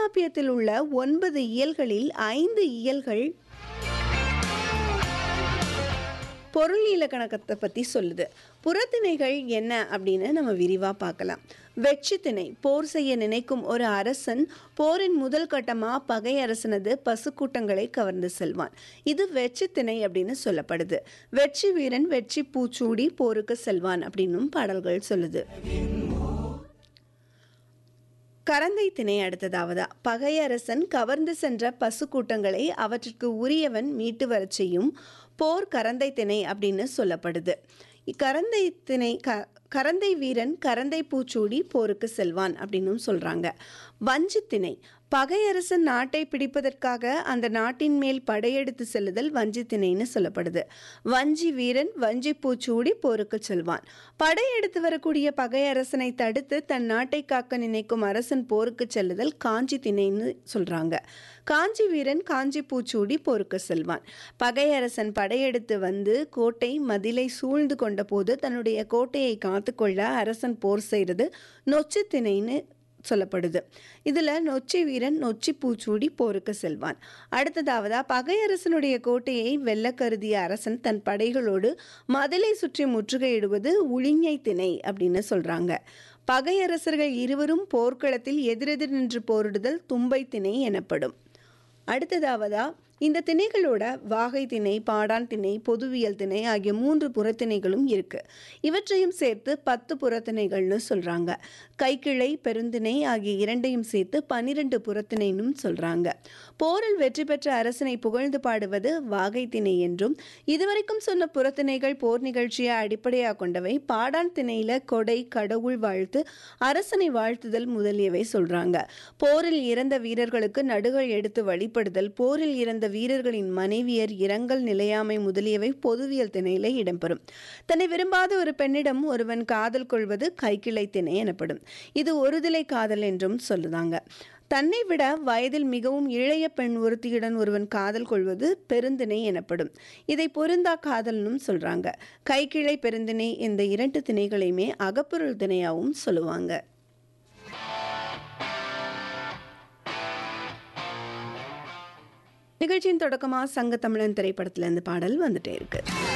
தொல்காப்பியத்தில் உள்ள ஒன்பது இயல்களில் ஐந்து இயல்கள் பொருள் இலக்கணத்தை பற்றி சொல்லுது புறத்திணைகள் என்ன அப்படின்னு நம்ம விரிவாக பார்க்கலாம் வெற்றி திணை போர் செய்ய நினைக்கும் ஒரு அரசன் போரின் முதல் கட்டமாக பகை அரசனது பசுக்கூட்டங்களை கவர்ந்து செல்வான் இது வெற்றி திணை அப்படின்னு சொல்லப்படுது வெற்றி வீரன் வெற்றி பூச்சூடி போருக்கு செல்வான் அப்படின்னும் பாடல்கள் சொல்லுது கரந்தை திணை அடுத்ததாவதா பகையரசன் கவர்ந்து சென்ற பசு கூட்டங்களை அவற்றிற்கு உரியவன் மீட்டு வரச் செய்யும் போர் கரந்தை திணை அப்படின்னு சொல்லப்படுது கரந்தை திணை க கரந்தை வீரன் கரந்தை பூச்சூடி போருக்கு செல்வான் அப்படின்னும் சொல்கிறாங்க வஞ்சி திணை பகையரசன் நாட்டை பிடிப்பதற்காக அந்த நாட்டின் மேல் படையெடுத்து செல்லுதல் வஞ்சி திணைன்னு சொல்லப்படுது வஞ்சி வீரன் வஞ்சி பூச்சூடி போருக்கு செல்வான் படையெடுத்து வரக்கூடிய பகையரசனை தடுத்து தன் நாட்டை காக்க நினைக்கும் அரசன் போருக்கு செல்லுதல் காஞ்சி திணைன்னு சொல்றாங்க காஞ்சி வீரன் காஞ்சி பூச்சூடி போருக்கு செல்வான் பகையரசன் படையெடுத்து வந்து கோட்டை மதிலை சூழ்ந்து கொண்ட போது தன்னுடைய கோட்டையை காத்துக்கொள்ள அரசன் போர் செய்கிறது நொச்சு திணைன்னு சொல்லப்படுது இதில் நொச்சி வீரன் நொச்சி பூச்சூடி போருக்கு செல்வான் அடுத்ததாவதா பகையரசனுடைய கோட்டையை வெல்ல கருதிய அரசன் தன் படைகளோடு மதிலை சுற்றி முற்றுகையிடுவது உளிஞை திணை அப்படின்னு சொல்றாங்க பகையரசர்கள் இருவரும் போர்க்களத்தில் எதிரெதிர் நின்று போரிடுதல் தும்பை திணை எனப்படும் அடுத்ததாவதா இந்த திணைகளோட வாகை திணை பாடான் திணை பொதுவியல் திணை ஆகிய மூன்று புறத்திணைகளும் இருக்கு இவற்றையும் சேர்த்து பத்து புறத்திணைகள்னு சொல்றாங்க கைக்கிளை பெருந்திணை ஆகிய இரண்டையும் சேர்த்து பன்னிரண்டு புறத்திணைன்னு சொல்றாங்க போரில் வெற்றி பெற்ற அரசனை புகழ்ந்து பாடுவது வாகை திணை என்றும் இதுவரைக்கும் சொன்ன புறத்திணைகள் போர் நிகழ்ச்சியை அடிப்படையாக கொண்டவை பாடான் திணையில கொடை கடவுள் வாழ்த்து அரசனை வாழ்த்துதல் முதலியவை சொல்றாங்க போரில் இறந்த வீரர்களுக்கு நடுகள் எடுத்து வழிபடுதல் போரில் இறந்த வீரர்களின் மனைவியர் இரங்கல் நிலையாமை முதலியவை பொதுவியல் திணையில இடம்பெறும் தன்னை விரும்பாத ஒரு பெண்ணிடம் ஒருவன் காதல் கொள்வது கைக்கிளை திணை எனப்படும் இது ஒருதலை காதல் என்றும் சொல்லுதாங்க தன்னை விட வயதில் மிகவும் இளைய பெண் ஒருத்தியுடன் ஒருவன் காதல் கொள்வது பெருந்திணை எனப்படும் இதை பொருந்தா காதல்னும் சொல்றாங்க கைக்கிளை பெருந்திணை இந்த இரண்டு திணைகளையுமே அகப்பொருள் திணையாவும் சொல்லுவாங்க நிகழ்ச்சியின் தொடக்கமாக சங்க தமிழன் திரைப்படத்துல இருந்து பாடல் வந்துட்டே இருக்கு